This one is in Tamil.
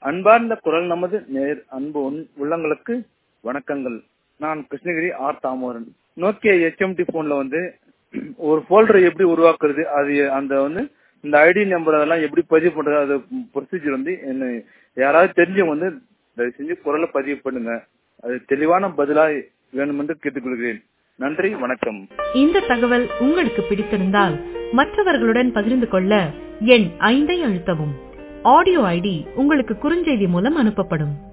அன்பார்ந்த குரல் நமது நேர் அன்பு உன்- உள்ளங்களுக்கு வணக்கங்கள் நான் Krishnagiri R Damoran Nokia HMD போன்ல வந்து ஒரு ஃபோல்டரை எப்படி உருவாக்குறது அது அந்த வந்து இந்த ஐடி நம்பர் அதெல்லாம் எப்படி பதிவு பண்றது அது ப்ரொசீஜர் வந்து என்ன யாராவது தெரிஞ்சவங்க வந்து தயவு செஞ்சு குரலை பதிவு பண்ணுங்க அது தெளிவான பதிலா வேணுமென்று கேட்டுக்கொள்கிறேன் நன்றி வணக்கம் இந்த தகவல் உங்களுக்கு பிடித்திருந்தால் மற்றவர்களுடன் பகிர்ந்து கொள்ள எண் ஐந்தை அழுத்தவும் ஆடியோ ஐடி உங்களுக்கு குறுஞ்செய்தி மூலம் அனுப்பப்படும்